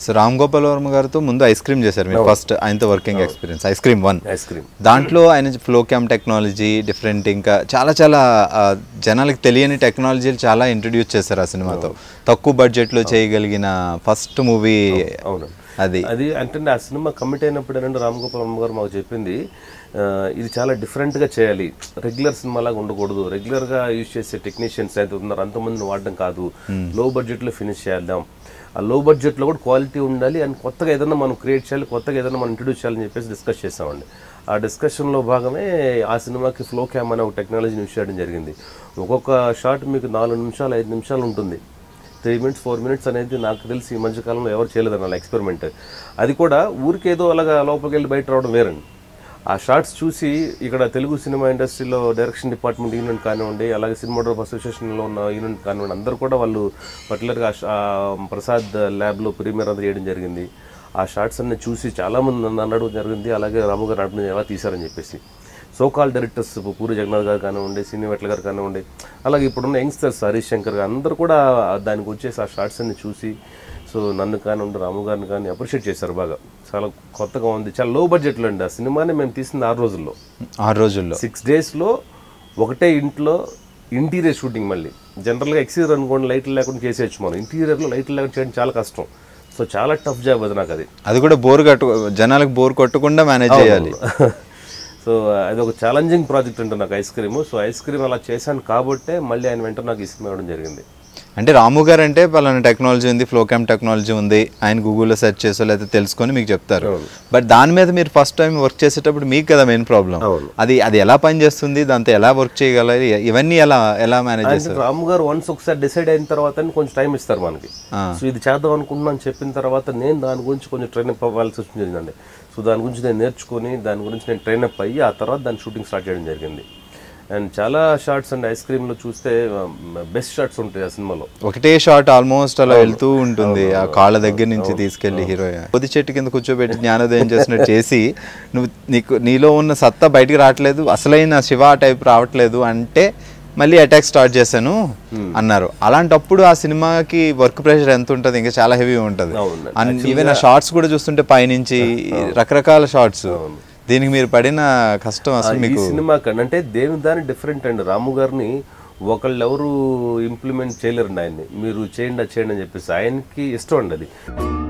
So Ram Gopal Varma గారితో ముందు ice cream చేశారు మీరు ఫస్ట్ ఆయనతో working experience ice cream one ice cream దాంట్లో ఆయన ఫ్లో క్యామ్ టెక్నాలజీ డిఫరెంట్ ఇంకా చాలా చాలా ఆ, జనాలకు తెలియని టెక్నాలజీలు చాలా ఇంట్రడ్యూస్ చేశారు ఆ సినిమాతో తక్కువ బడ్జెట్లో చేయగలిగిన ఫస్ట్ మూవీ అవునండి అది అది అంటే ఆ సినిమా కమిట్ అయినప్పుడు ఏంటంటే రామ్ గోపాల్ వర్మ గారు మాకు చెప్పింది ఆ, ఇది చాలా డిఫరెంట్గా చేయాలి రెగ్యులర్ సినిమాలాగా ఉండకూడదు రెగ్యులర్గా యూజ్ చేసే టెక్నీషియన్స్ అయితే ఉన్నారు అంతమందిని వాడడం కాదు లో బడ్జెట్లో ఫినిష్ చేద్దాం ఆ లో బడ్జెట్లో కూడా క్వాలిటీ ఉండాలి అండ్ కొత్తగా ఏదైనా మనం క్రియేట్ చేయాలి కొత్తగా ఏదైనా మనం ఇంట్రడ్యూస్ చేయాలని చెప్పేసి డిస్కస్ చేసామండి ఆ డిస్కషన్లో భాగమే ఆ సినిమాకి ఫ్లో క్యామ్ అనే ఒక టెక్నాలజీని యూజ్ చేయడం జరిగింది ఒక్కొక్క షాట్ మీకు నాలుగు నిమిషాలు ఐదు నిమిషాలు ఉంటుంది త్రీ మినిట్స్ ఫోర్ మినిట్స్ అనేది నాకు తెలిసి ఈ మధ్యకాలంలో ఎవరు చేయలేదు అన్న ఎక్స్పెరిమెంట్ అది కూడా ఊరికేదో అలాగా లోపలికి వెళ్ళి బయట రావడం వేరండి ఆ షార్ట్స్ చూసి ఇక్కడ తెలుగు సినిమా ఇండస్ట్రీలో డైరెక్షన్ డిపార్ట్మెంట్ యూనియన్ కానివ్వండి అలాగే సినిమాటోగ్రఫ్ అసోసియేషన్లో ఉన్న యూనియన్ కానివ్వండి అందరూ కూడా వాళ్ళు పర్టికులర్గా ఆ షా- ఆ ప్రసాద్ ల్యాబ్లో ప్రీమియర్ అంతా చేయడం జరిగింది ఆ షార్ట్స్ అన్ని చూసి చాలామంది నన్ను అనడం జరిగింది అలాగే రాము గారు అడగడం ఎలా తీశారని చెప్పేసి సోకాల్ డైరెక్టర్స్ పూరి జగన్నాథ్ గారు కానివ్వండి సినీ వెట్ల గారు కానివ్వండి అలాగే ఇప్పుడున్న యంగ్స్టర్స్ హరీష్ శంకర్ గారు అందరూ కూడా దానికి వచ్చేసి ఆ షార్ట్స్ అన్ని చూసి సో నన్ను కానివ్వండి రాము గారిని కానీ అప్రిషియేట్ చేశారు బాగా చాలా కొత్తగా ఉంది చాలా లో బడ్జెట్లో అండి ఆ సినిమాని మేము తీసింది ఆరు రోజుల్లో ఆరు రోజుల్లో సిక్స్ డేస్లో ఒకటే ఇంట్లో ఇంటీరియర్ షూటింగ్ మళ్ళీ జనరల్గా ఎక్స్టీరియర్ అనుకోండి లైట్లు లేకుండా చేసేయచ్చు మనం ఇంటీరియర్లో లైట్లు లేకుండా చేయడం చాలా కష్టం సో చాలా టఫ్ జాబ్ అది నాకు అది అది కూడా బోర్ కట్టు జనాలకు బోర్ కొట్టకుండా మేనేజ్ చేయాలి సో అది ఒక ఛాలెంజింగ్ ప్రాజెక్ట్ అంటే నాకు ice cream so ice cream అలా చేశాను కాబట్టే మళ్ళీ ఆయన వెంట నాకు ఈ సినిమా ఇవ్వడం జరిగింది అంటే రాము గారు అంటే పలానా టెక్నాలజీ ఉంది ఫ్లో క్యామ్ టెక్నాలజీ ఉంది ఆయన గూగుల్లో సెర్చ్ చేసో లేకపోతే తెలుసుకొని మీకు చెప్తారు బట్ దాని మీద మీరు ఫస్ట్ టైం వర్క్ చేసేటప్పుడు మీకు కదా మెయిన్ ప్రాబ్లం అవును. అది అది ఎలా పనిచేస్తుంది దాంతో ఎలా వర్క్ చేయగలరు ఇవన్నీ ఎలా ఎలా మేనేజ్ అంటే చేస్తారు రాము గారు వన్స్ ఒకసారి డిసైడ్ అయిన తర్వాత కొంచెం టైం ఇస్తారు మనకి సో ఇది చేద్దాం అనుకుంటున్నాను చెప్పిన తర్వాత నేను దాని గురించి కొంచెం ట్రైన్ అప్ అవ్వాల్సి వచ్చింది జరిగిందండి సో దాని గురించి నేను నేర్చుకొని దాని గురించి నేను ట్రైన్ అప్ అయ్యి ఆ తర్వాత దాని షూటింగ్ స్టార్ట్ చేయడం జరిగింది అండ్ చాలా షార్ట్స్ అండ్ ఐస్ క్రీమ్లో చూస్తే బెస్ట్ షార్ట్స్ ఉంటాయి ఆ సినిమాలో ఒకటే షాట్ ఆల్మోస్ట్ అలా వెళ్తూ ఉంటుంది ఆ కాళ్ళ దగ్గర నుంచి తీసుకెళ్లి హీరో పొది చెట్టు కింద కూర్చోబెట్టి జ్ఞానోదయం చేసినట్టు చేసి నువ్వు నీకు నీలో ఉన్న సత్తా బయటికి రావట్లేదు అసలైన శివ టైప్ రావట్లేదు అంటే మళ్ళీ అటాక్ స్టార్ట్ చేశాను అన్నారు అలాంటప్పుడు ఆ సినిమాకి వర్క్ ప్రెషర్ ఎంత ఉంటుంది ఇంకా చాలా హెవీ ఉంటుంది అవును. ఈవెన్ ఆ షార్ట్స్ కూడా చూస్తుంటే పైనుంచి రకరకాల షార్ట్స్ దీనికి మీరు పడిన కష్టం అసలు ఈ మీకు సినిమా కన్నా అంటే దేని దాని డిఫరెంట్ అండి రాము గారిని ఒకళ్ళు ఎవరు ఇంప్లిమెంట్ చేయలేరండి ఆయన్ని మీరు చేయండి అది చేయండి అని చెప్పేసి ఆయనకి ఇష్టం అండి అది